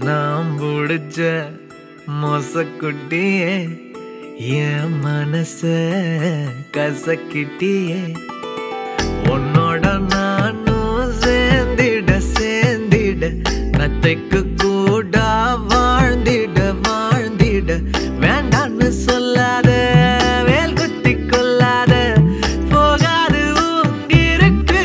நாம் பிடிச்ச மொசக்குட்டியே என் மனச கசக்கிட்டியே உன்னோட நானும் சேர்ந்திட சேர்ந்திட நத்தைக்கு கூட வாழ்ந்திட வாழ்ந்திட வேண்டான்னு சொல்லாத வேல் குத்தி கொள்ளாத போகாது உங்கிருக்கு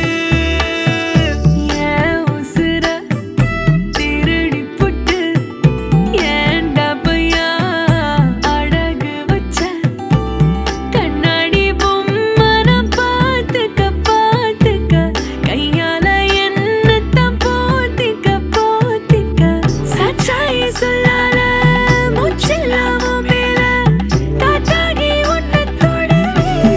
என் உசுர திருடி புட்டு ஏன்டா பையா அழகு வச்ச கண்ணாடி பொம்மன பார்த்துக்க பார்த்துக்க கையால என்னத்தான் போத்திக்க போத்திக்க சச்சாய சொல்லால மூச்சில்லாம மேல காத்தாகி உன்னை தொடவே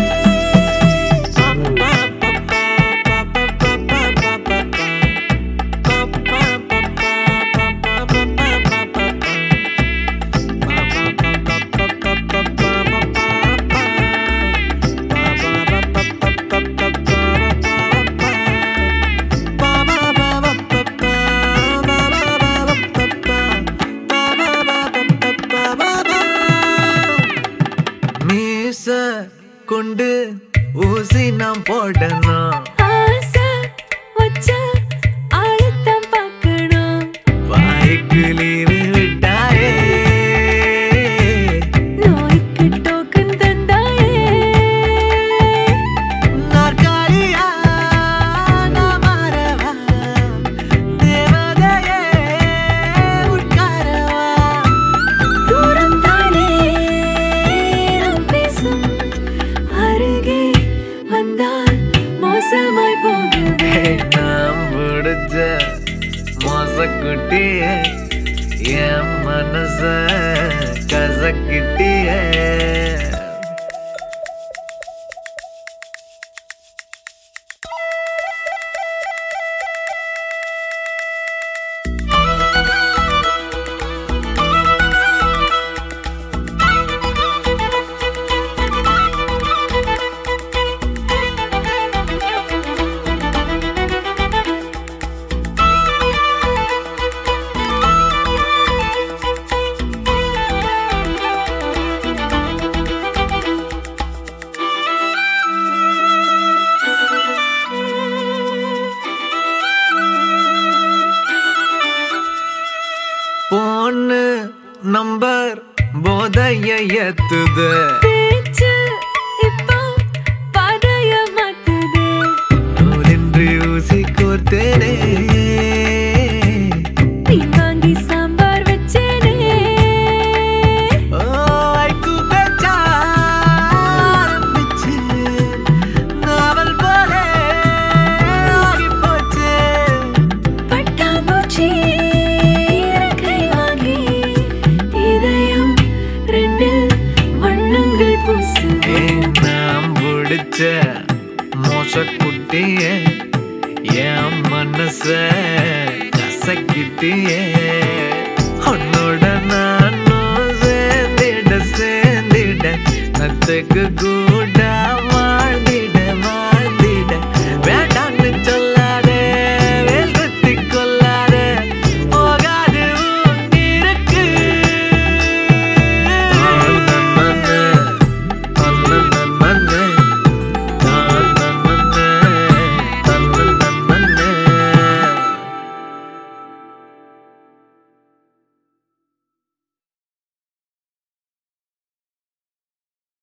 மீச கொண்டு ஊசி நாம் போடணும் ஆசை வச்ச ஆளத்தான் பார்க்கணும் வாய்க்கு லீவு விட்டாயே நோய்க்கு டோக்கன் தந்தாயே நாற்காலியா நான் மாறவா தேவதையே உட்காரவா தூரம் தானே நாம் பேசும் அருகே வந்தால் மோசமாய் போகுது நாம் பிடிச்ச மோசக்குட்டியே என் மனச கசக்கிட்டியே பொண்ணு நம்பர் போதைய ஏத்துது பேச்சு இப்போ பாதைய மாத்துது நூலின்றி ஊசி கோர்த்தேனே நீ வாங்கி சாம்பார் வச்சேனே ஓ, ஐக்கு பேச்சா ஆரம்பிச்சு, நாவல் போல ஆகிப் போச்சு. பட்டாம்பூச்சி இறக்கை வாங்கி இதயம் ரெண்டில் வண்ணங்கள் பூசுது ஏன் நாம் பிடிச்ச மோசக்குட்டியே என் மனச கசக்கிட்டியே உன்னோட நானும் சேர்ந்திட சேர்ந்திட நத்துக்கு கூட